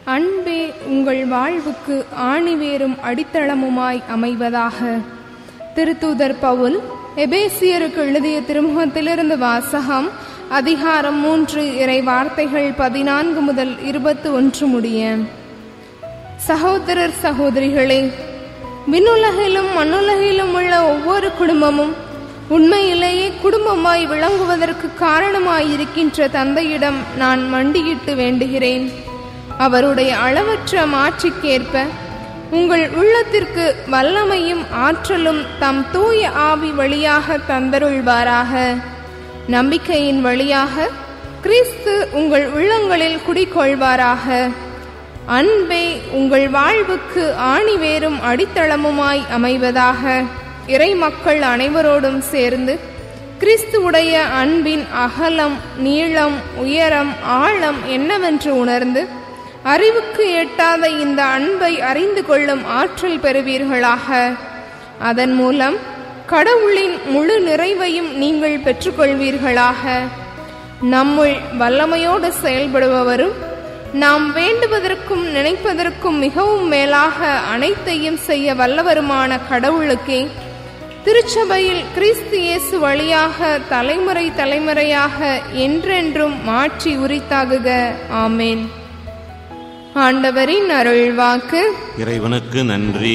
அன்பே உங்கள் வாழ்வுக்கு ஆணிவேரும் அடித்தளமுமாய் அமைவதாக திருத்தூதர் பவுல் எபேசியருக்கு எழுதிய திருமுகத்திலிருந்து வாசகம் அதிகாரம் மூன்று இறை வார்த்தைகள் பதினான்கு முதல் இருபத்து ஒன்று முடிய சகோதரர் சகோதரிகளே விண்ணுலகிலும் மண்ணுலகிலும் உள்ள ஒவ்வொரு குடும்பமும் உண்மையிலேயே குடும்பமாய் விளங்குவதற்கு காரணமாயிருக்கின்ற தந்தையிடம் நான் மண்டியிட்டு வேண்டுகிறேன் அவருடைய அளவற்ற மாட்சிக்கேற்ப உங்கள் உள்ளத்திற்கு வல்லமையும் ஆற்றலும் தம் தூய ஆவி வழியாக தந்தருள்வாராக நம்பிக்கையின் வழியாக கிறிஸ்து உங்கள் உள்ளங்களில் குடிகொள்வாராக அன்பே உங்கள் வாழ்வுக்கு ஆணிவேரும் அடித்தளமுமாய் அமைவதாக இறை மக்கள் அனைவரோடும் சேர்ந்து கிறிஸ்துவுடைய அன்பின் அகலம் நீளம் உயரம் ஆழம் என்னவென்று உணர்ந்து அறிவுக்கு எட்டாத இந்த அன்பை அறிந்து கொள்ளும் ஆற்றல் பெறுவீர்களாக அதன் மூலம் கடவுளின் முழு நிறைவையும் நீங்கள் பெற்றுக்கொள்வீர்களாக நம்முள் வல்லமையோடு செயல்படுபவரும் நாம் வேண்டுவதற்கும் நினைப்பதற்கும் மிகவும் மேலாக அனைத்தையும் செய்ய வல்லவருமான கடவுளுக்கே திருச்சபையில் கிறிஸ்து இயேசு வழியாக தலைமுறை தலைமுறையாக என்றென்றும் மாற்றி உரித்தாகுக ஆமேன் ஆண்டவரின் அருள்வாக்கு இறைவனுக்கு நன்றி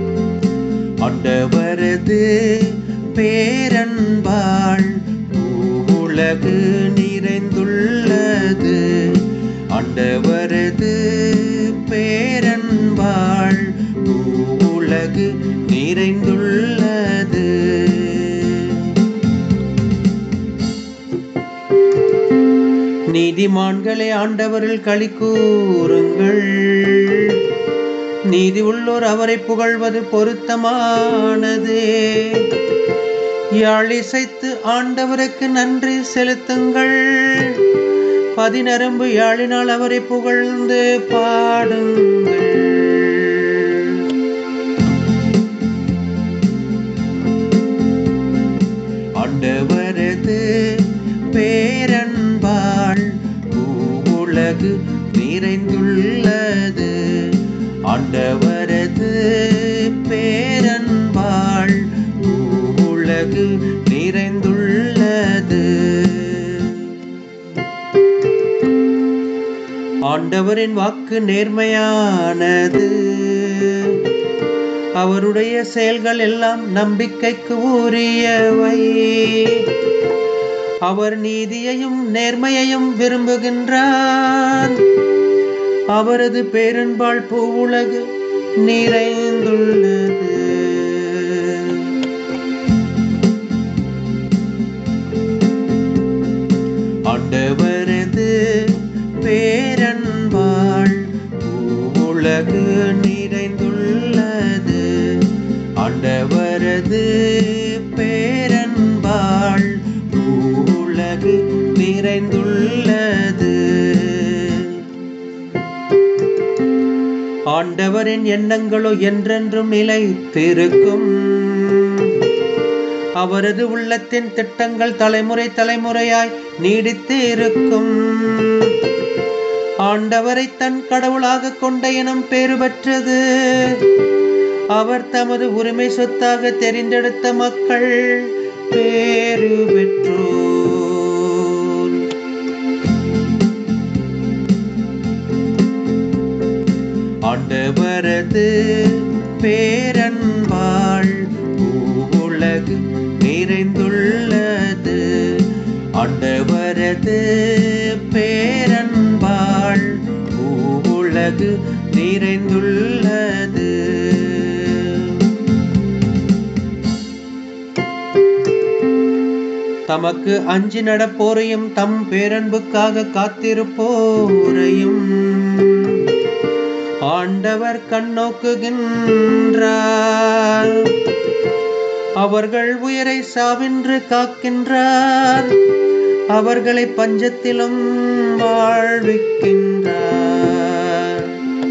ஆண்டவரது பேரன்பாள் உலகு நிறைந்துள்ளது ஆண்டவரது பேரன்பாள் உலகு நிறைந்துள்ளது நீதிமான்களே ஆண்டவரில் களி கூறுங்கள் நீதி உள்ளோர் அவரை புகழ்வது பொருத்தமானது யாழிசைத்து ஆண்டவருக்கு நன்றி செலுத்துங்கள் பதினரம்பு யாழினால் அவரை புகழ்ந்து பாடுங்கள் ஆண்டவரது பேரன்பாள் உலகு நிறைந்துள்ளது ஆண்டவரது பேரன்பாள் உலகு நிறைந்துள்ளது ஆண்டவரின் வாக்கு நேர்மையானது அவருடைய செயல்கள் எல்லாம் நம்பிக்கைக்கு உரியவை அவர் நீதியையும் நேர்மையையும் விரும்புகின்றார் அவரது பேரன்பாள் பூவுலகு நிறைந்துள்ளது ஆண்டவரது பேரன்பாள் பூவுலகு நிறைந்துள்ளது ஆண்டவரது பேரன்பாள் பூவுலகு நிறைந்துள்ளது ஆண்டவரின் எண்ணங்களோ என்றென்றும் நிலைத்திருக்கும் அவரது உள்ளத்தின் திட்டங்கள் தலைமுறை தலைமுறையாய் நீடித்து இருக்கும் ஆண்டவரை தன் கடவுளாக கொண்ட இனம் பேறு பெற்றது அவர் தமது உரிமை சொத்தாக தெரிந்தெடுத்த மக்கள் பேறு பெற்றோர் ஆண்டவரது பேரன்பாள் பூவுலகு நிறைந்துள்ளது ஆண்டவரது பேரன்பாள் பூவுலகு நிறைந்துள்ளது தமக்கு அஞ்சி நடப்போரையும் தம் பேரன்புக்காக காத்திருப்போரையும் ஆண்டவர் கண்ணோக்குகின்றார் அவர்கள் உயிரை சாவின்று காக்கின்றார் அவர்களை பஞ்சத்திலும் வாழ்விக்கின்றார்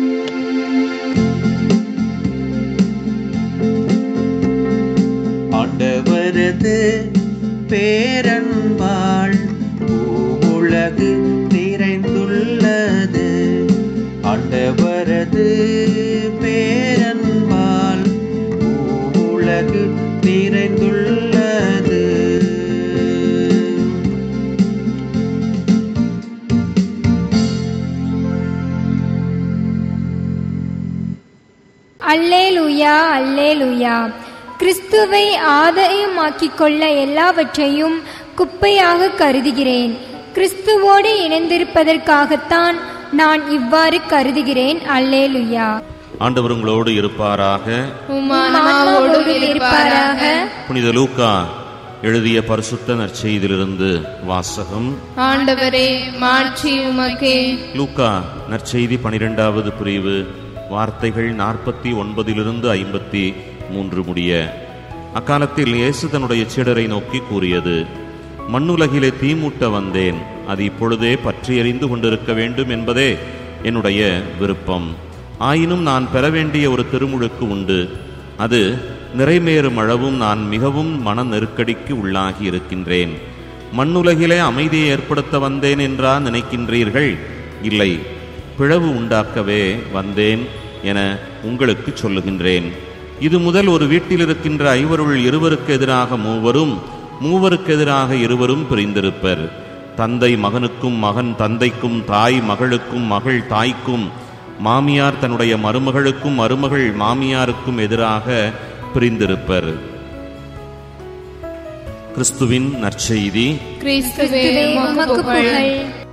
ஆண்டவரது பேரன்பாள் பூவுலகு நிறைந்துள்ளது ஆண்டவர் அல்லேலுயா அல்லேலுயா கிறிஸ்துவை ஆதாயமாக்கிக் கொள்ள எல்லாவற்றையும் குப்பையாக கருதுகிறேன் கிறிஸ்துவோடு இணைந்திருப்பதற்காகத்தான் நான் இவ்வாறு கருதுகிறேன் அல்லேலுயா ஆண்டவர் உங்களோடு இருப்பாராக உமானாவோடு இருப்பாராக புனித லூக்கா எழுதிய பரிசுத்த நற்செய்தியிலிருந்து வாசகம் ஆண்டவரே மாட்சி உமக்கே லூக்கா நற்செய்தி பனிரெண்டாவது பிரிவு வார்த்தைகள் நாற்பத்தி ஒன்பதிலிருந்து ஐம்பத்தி மூன்று முடிய அக்காலத்தில் இயேசு தன்னுடைய சீடரை நோக்கி கூறியது மண்ணுலகிலே தீமூட்ட வந்தேன் அது இப்பொழுதே பற்றி எறிந்து கொண்டிருக்க வேண்டும் என்பதே என்னுடைய விருப்பம் ஆயினும் நான் பெற வேண்டிய ஒரு திருமுழுக்கு உண்டு அது நிறைவேறும் அளவும் நான் மிகவும் மன நெருக்கடிக்கு உள்ளாகி இருக்கின்றேன் மண்ணுலகிலே அமைதியை ஏற்படுத்த வந்தேன் என்றா நினைக்கின்றீர்கள் இல்லை பிளவு உண்டாக்கவே வந்தேன் என உங்களுக்கு சொல்லுகின்றேன் இது முதல் ஒரு வீட்டில் இருக்கின்ற ஐவருள் இருவருக்கு எதிராக மூவரும் மூவருக்கு எதிராக இருவரும் பிரிந்திருப்பர் தந்தை மகனுக்கும் மகன் தந்தைக்கும் தாய் மகளுக்கும் மகள் தாய்க்கும் மாமியார் தன்னுடைய மருமகளுக்கும் மருமகள் மாமியாருக்கும் எதிராக பிரிந்திருப்பர் கிறிஸ்துவின் நற்செய்தி கிறிஸ்துவே கிறிஸ்துவே உமக்கு உமக்கு புகழ் புகழ்